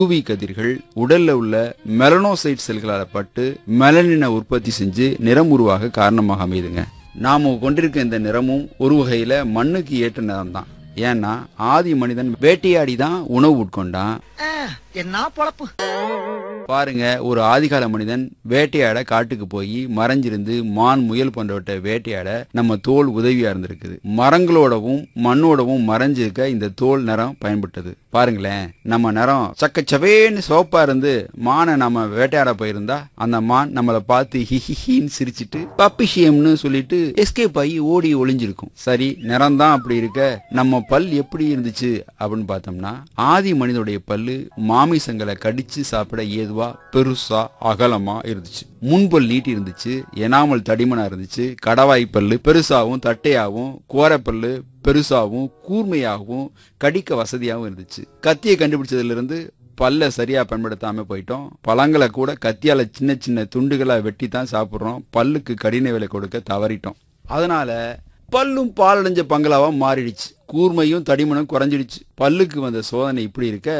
UV கதிர்கள் உடல்ல உள்ள மெலனோசைட் செல்களால பட்டு மெலனினை உற்பத்தி செஞ்சு நிறம் உருவாக காரணமாக அமையுதுங்க நாம கொண்டிருக்க இந்த நிறமும் ஒரு வகையில மண்ணுக்கு ஏற்ற நிறம் தான் ஏன்னா ஆதி மனிதன் வேட்டையாடி தான் உணவு உட்கொண்டான் என்ன பொழப்பு பாருங்க ஒரு ஆதிகால மனிதன் வேட்டையாட காட்டுக்கு போய் மறைஞ்சிருந்து மான் முயல் போன்றவற்றை வேட்டையாட நம்ம தோல் உதவியா இருந்திருக்குது மரங்களோடவும் மண்ணோடவும் மறைஞ்சிருக்க இந்த தோல் நிறம் பயன்பட்டது பாருங்களேன் நம்ம நிறம் சக்கச்சவேன்னு சோப்பா இருந்து மானை நம்ம வேட்டையாட போயிருந்தா அந்த மான் நம்மளை பார்த்து ஹிஹிஹின்னு சிரிச்சிட்டு பப்பிஷியம்னு சொல்லிட்டு எஸ்கேப் ஆகி ஓடி ஒளிஞ்சிருக்கும் சரி நிறம் தான் அப்படி இருக்க நம்ம பல் எப்படி இருந்துச்சு அப்படின்னு பார்த்தோம்னா ஆதி மனிதனுடைய பல்லு மாமிசங்களை கடிச்சு சாப்பிட ஏதுவா பெருசா அகலமா இருந்துச்சு முன்பல் நீட்டி இருந்துச்சு எனாமல் தடிமனா இருந்துச்சு கடவாய் பல்லு பெருசாவும் தட்டையாவும் கோரப்பல்லு பெருசாவும் கூர்மையாகவும் கடிக்க வசதியாகவும் இருந்துச்சு கத்தியை கண்டுபிடிச்சதுல இருந்து பல்ல சரியா பயன்படுத்தாம போயிட்டோம் பழங்களை கூட கத்தியால சின்ன சின்ன துண்டுகளா வெட்டி தான் சாப்பிடுறோம் பல்லுக்கு கடின விலை கொடுக்க தவறிட்டோம் அதனால பல்லும் பாலடைஞ்ச பங்களாவா மாறிடுச்சு கூர்மையும் தடிமனும் குறைஞ்சிடுச்சு பல்லுக்கு வந்த சோதனை இப்படி இருக்க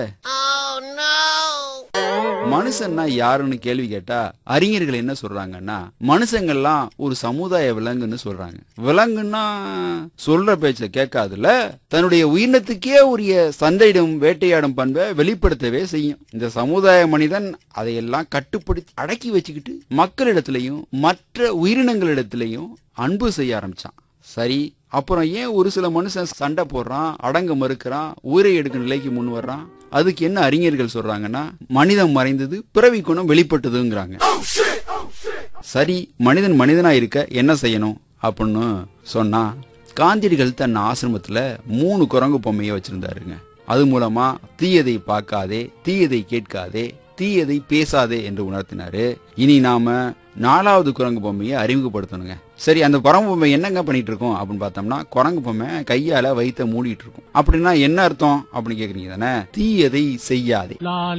மனுஷன்னா யாருன்னு கேள்வி கேட்டா அறிஞர்கள் என்ன சொல்றாங்கன்னா மனுஷங்கள்லாம் ஒரு சமுதாய விலங்குன்னு சொல்றாங்க விலங்குன்னா சொல்ற பேச்ச கேட்காதுல தன்னுடைய உயிரினத்துக்கே உரிய சண்டையிடும் வேட்டையாடும் பண்பை வெளிப்படுத்தவே செய்யும் இந்த சமுதாய மனிதன் அதையெல்லாம் கட்டுப்படுத்தி அடக்கி வச்சுக்கிட்டு மக்களிடத்திலையும் மற்ற உயிரினங்களிடத்திலையும் அன்பு செய்ய ஆரம்பிச்சான் சரி அப்புறம் ஏன் ஒரு சில மனுஷன் சண்டை போடுறான் அடங்க மறுக்கிறான் உயிரை எடுக்க நிலைக்கு முன் வர்றான் அதுக்கு என்ன அறிஞர்கள் சொல்றாங்கன்னா மனிதன் மறைந்தது பிறவி குணம் வெளிப்பட்டதுங்கிறாங்க சரி மனிதன் மனிதனா இருக்க என்ன செய்யணும் அப்படின்னு சொன்னா காந்தியடிகள் தன் ஆசிரமத்துல மூணு குரங்கு பொம்மையை வச்சிருந்தாருங்க அது மூலமா தீயதை பார்க்காதே தீயதை கேட்காதே தீயதை பேசாதே என்று உணர்த்தினாரு இனி நாம நாலாவது குரங்கு பொம்மையை அறிமுகப்படுத்தணுங்க சரி அந்த குரங்கு பொம்மை என்னங்க பண்ணிட்டு இருக்கோம் அப்படின்னு பார்த்தோம்னா குரங்கு பொம்மை கையால வயித்தை மூடிட்டு இருக்கும் அப்படின்னா என்ன அர்த்தம் அப்படின்னு கேக்குறீங்க தானே தீயதை செய்யாதே லா